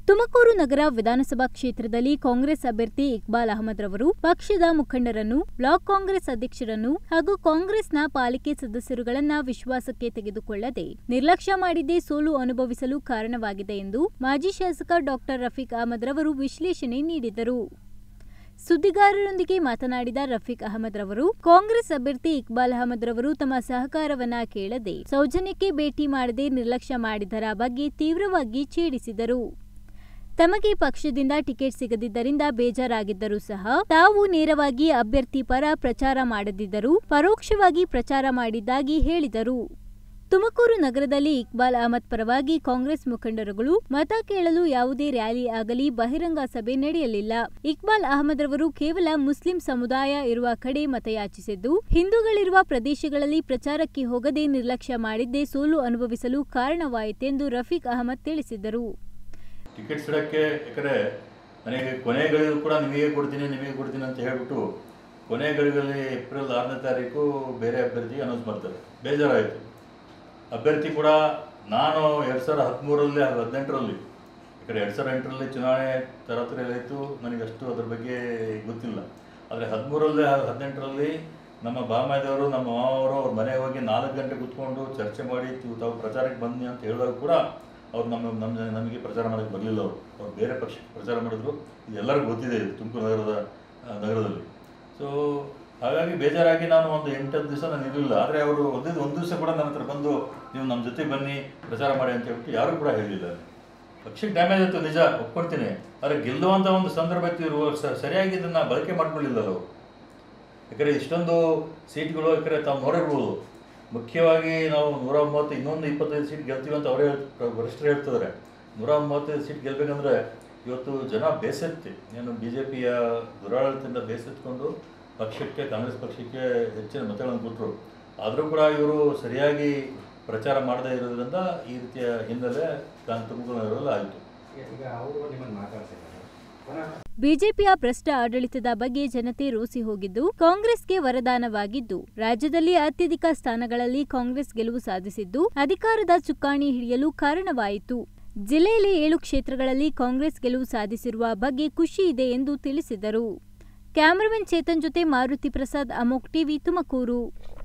ತುಮಕೂರು ನಗರ ವಿಧಾನಸಭಾ ಕ್ಷೇತ್ರದಲ್ಲಿ ಕಾಂಗ್ರೆಸ್ ಅಭ್ಯರ್ಥಿ ಇಕ್ಬಾಲ್ ಅಹಮದ್ ರವರು ಪಕ್ಷದ ಮುಖಂಡರನ್ನು ಬ್ಲಾಕ್ ಕಾಂಗ್ರೆಸ್ ಅಧ್ಯಕ್ಷರನ್ನು ಹಾಗೂ ಕಾಂಗ್ರೆಸ್ನ ಪಾಲಿಕೆ ಸದಸ್ಯರುಗಳನ್ನ ವಿಶ್ವಾಸಕ್ಕೆ ತೆಗೆದುಕೊಳ್ಳದೆ ನಿರ್ಲಕ್ಷ್ಯ ಮಾಡಿದ್ದೇ ಸೋಲು ಅನುಭವಿಸಲು ಕಾರಣವಾಗಿದೆ ಎಂದು ಮಾಜಿ ಶಾಸಕ ಡಾಕ್ಟರ್ ರಫೀಕ್ ಅಹಮದ್ ರವರು ವಿಶ್ಲೇಷಣೆ ನೀಡಿದರು ಸುದ್ದಿಗಾರರೊಂದಿಗೆ ಮಾತನಾಡಿದ ರಫೀಕ್ ಅಹಮದ್ ರವರು ಕಾಂಗ್ರೆಸ್ ಅಭ್ಯರ್ಥಿ ಇಕ್ಬಾಲ್ ಅಹಮದ್ ರವರು ತಮ್ಮ ಸಹಕಾರವನ್ನ ಕೇಳದೆ ಸೌಜನ್ಯಕ್ಕೆ ಭೇಟಿ ಮಾಡದೆ ನಿರ್ಲಕ್ಷ್ಯ ಮಾಡಿದರ ಬಗ್ಗೆ ತೀವ್ರವಾಗಿ ಛೇಡಿಸಿದರು ತಮಗೆ ಪಕ್ಷದಿಂದ ಟಿಕೆಟ್ ಸಿಗದಿದ್ದರಿಂದ ಬೇಜಾರಾಗಿದ್ದರೂ ಸಹ ತಾವು ನೇರವಾಗಿ ಅಭ್ಯರ್ಥಿ ಪರ ಪ್ರಚಾರ ಮಾಡದಿದ್ದರೂ ಪರೋಕ್ಷವಾಗಿ ಪ್ರಚಾರ ಮಾಡಿದ್ದಾಗಿ ಹೇಳಿದರು ತುಮಕೂರು ನಗರದಲ್ಲಿ ಇಕ್ಬಾಲ್ ಅಹಮದ್ ಪರವಾಗಿ ಕಾಂಗ್ರೆಸ್ ಮುಖಂಡರುಗಳು ಮತ ಕೇಳಲು ಯಾವುದೇ ರ್ಯಾಲಿ ಆಗಲಿ ಬಹಿರಂಗ ಸಭೆ ನಡೆಯಲಿಲ್ಲ ಇಕ್ಬಾಲ್ ಅಹಮದ್ ರವರು ಕೇವಲ ಮುಸ್ಲಿಂ ಸಮುದಾಯ ಇರುವ ಕಡೆ ಮತಯಾಚಿಸಿದ್ದು ಹಿಂದೂಗಳಿರುವ ಪ್ರದೇಶಗಳಲ್ಲಿ ಪ್ರಚಾರಕ್ಕೆ ಹೋಗದೆ ನಿರ್ಲಕ್ಷ್ಯ ಮಾಡಿದ್ದೇ ಸೋಲು ಅನುಭವಿಸಲು ಕಾರಣವಾಯಿತೆಂದು ರಫೀಕ್ ಅಹಮದ್ ತಿಳಿಸಿದರು ಟಿಕೆಟ್ ಸಿಡೋಕ್ಕೆ ಯಾಕಂದರೆ ನನಗೆ ಕೊನೆಗಳಿಗೂ ಕೂಡ ನಿಮಗೆ ಕೊಡ್ತೀನಿ ನಿಮಗೆ ಕೊಡ್ತೀನಿ ಅಂತ ಹೇಳ್ಬಿಟ್ಟು ಕೊನೆಗಳಿಗಲ್ಲಿ ಏಪ್ರಿಲ್ ಆರನೇ ತಾರೀಕು ಬೇರೆ ಅಭ್ಯರ್ಥಿಗೆ ಅನೌನ್ಸ್ ಮಾಡ್ತಾರೆ ಬೇಜಾರಾಯಿತು ಅಭ್ಯರ್ಥಿ ಕೂಡ ನಾನು ಎರಡು ಸಾವಿರದ ಹದಿಮೂರರಲ್ಲಿ ಹಾಗೂ ಹದಿನೆಂಟರಲ್ಲಿ ಈ ಕಡೆ ಎರಡು ಸಾವಿರದ ಎಂಟರಲ್ಲಿ ಚುನಾವಣೆ ತರಾತುರಿಯಲ್ಲಾಯಿತು ನನಗೆ ಅಷ್ಟು ಅದ್ರ ಬಗ್ಗೆ ಗೊತ್ತಿಲ್ಲ ಆದರೆ ಹದಿಮೂರರಲ್ಲಿ ಹಾಗೂ ಹದಿನೆಂಟರಲ್ಲಿ ನಮ್ಮ ಬಾಮಾಯ್ದವರು ನಮ್ಮ ಮಾವವರು ಅವ್ರ ಮನೆಗೆ ಹೋಗಿ ನಾಲ್ಕು ಗಂಟೆ ಕೂತ್ಕೊಂಡು ಚರ್ಚೆ ಮಾಡಿ ತು- ತಾವು ಪ್ರಚಾರಕ್ಕೆ ಬನ್ನಿ ಅಂತ ಹೇಳಿದಾಗ ಕೂಡ ಅವ್ರು ನಮ್ಮ ನಮ್ಮ ನಮಗೆ ಪ್ರಚಾರ ಮಾಡೋಕ್ಕೆ ಬರಲಿಲ್ಲ ಅವರು ಅವ್ರು ಬೇರೆ ಪಕ್ಷಕ್ಕೆ ಪ್ರಚಾರ ಮಾಡಿದ್ರು ಇದು ಎಲ್ಲರಿಗೂ ಗೊತ್ತಿದೆ ಇದು ತುಮಕೂರು ನಗರದ ಆ, ನಗರದಲ್ಲಿ ಸೊ ಹಾಗಾಗಿ ಬೇಜಾರಾಗಿ ನಾನು ಒಂದು ಎಂಟತ್ತು ದಿವಸ ನಾನು ಇರಲಿಲ್ಲ ಆದರೆ ಅವರು ಒಂದಿದ್ದು ಒಂದು ದಿವಸ ಕೂಡ ನನ್ನ ಹತ್ರ ಬಂದು ನೀವು ನಮ್ಮ ಜೊತೆ ಬನ್ನಿ ಪ್ರಚಾರ ಮಾಡಿ ಅಂತ ಹೇಳ್ಬಿಟ್ಟು ಯಾರೂ ಕೂಡ ಹೇಳಿಲ್ಲ ಪಕ್ಷಕ್ಕೆ ಡ್ಯಾಮೇಜ್ ಆಯಿತು ನಿಜ ಒಪ್ಕೊಳ್ತೀನಿ ಆದರೆ ಗೆಲ್ಲುವಂಥ ಒಂದು ಸಂದರ್ಭ ಇತ್ತು ಇರುವ ಸ- ಸರಿಯಾಗಿ ಇದನ್ನು ಬಳಕೆ ಮಾಡ್ಕೊಳ್ಳಿಲ್ಲ ಅವರು ಯಾಕಂದರೆ ಇಷ್ಟೊಂದು ಸೀಟ್ಗಳು ಯಾಕಂದರೆ ತಾವು ನೋಡಿರ್ಬೋದು ಮುಖ್ಯವಾಗಿ ನಾವು ನೂರ ಮೂವತ್ತು ಇನ್ನೊಂದು ಇಪ್ಪತ್ತೈದು ಸೀಟ್ ಗೆಲ್ತೀವಿ ಅಂತ ಅವರೇ ವರಿಷ್ಠರು ಹೇಳ್ತಿದ್ದಾರೆ ನೂರ ಮೂವತ್ತೈದು ಸೀಟ್ ಗೆಲ್ಬೇಕಂದ್ರೆ ಇವತ್ತು ಜನ ಬೇಸತ್ತಿ ಏನು ಬಿ ಜೆ ಪಿಯ ದುರಾಡಳಿತದಿಂದ ಬೇಸೆತ್ಕೊಂಡು ಪಕ್ಷಕ್ಕೆ ಕಾಂಗ್ರೆಸ್ ಪಕ್ಷಕ್ಕೆ ಹೆಚ್ಚಿನ ಮತಗಳನ್ನು ಕೊಟ್ಟರು ಆದರೂ ಕೂಡ ಇವರು ಸರಿಯಾಗಿ ಪ್ರಚಾರ ಮಾಡದೇ ಇರೋದ್ರಿಂದ ಈ ರೀತಿಯ ಹಿನ್ನೆಲೆ ಕಾನ್ ತುಮಕೂರು ನಗರದಲ್ಲಿ ಆಯಿತು ಈಗ ಅವರು ನಿಮ್ಮನ್ನು ಮಾತಾಡ್ತಿದ್ದಾರೆ ಪುನಃ ಬಿಜೆಪಿಯ ಭ್ರಷ್ಟ ಆಡಳಿತದ ಬಗ್ಗೆ ಜನತೆ ರೋಸಿ ಹೋಗಿದ್ದು ಕಾಂಗ್ರೆಸ್ಗೆ ವರದಾನವಾಗಿದ್ದು ರಾಜ್ಯದಲ್ಲಿ ಅತ್ಯಧಿಕ ಸ್ಥಾನಗಳಲ್ಲಿ ಕಾಂಗ್ರೆಸ್ ಗೆಲುವು ಸಾಧಿಸಿದ್ದು ಅಧಿಕಾರದ ಚುಕ್ಕಾಣಿ ಹಿಡಿಯಲು ಕಾರಣವಾಯಿತು ಜಿಲ್ಲೆಯಲ್ಲಿ ಏಳು ಕ್ಷೇತ್ರಗಳಲ್ಲಿ ಕಾಂಗ್ರೆಸ್ ಗೆಲುವು ಸಾಧಿಸಿರುವ ಬಗ್ಗೆ ಖುಷಿ ಇದೆ ಎಂದು ತಿಳಿಸಿದರು ಕ್ಯಾಮರಾಮನ್ ಚೇತನ್ ಜೊತೆ ಮಾರುತಿ ಪ್ರಸಾದ್ ಅಮೋಕ್ ಟಿವಿ ತುಮಕೂರು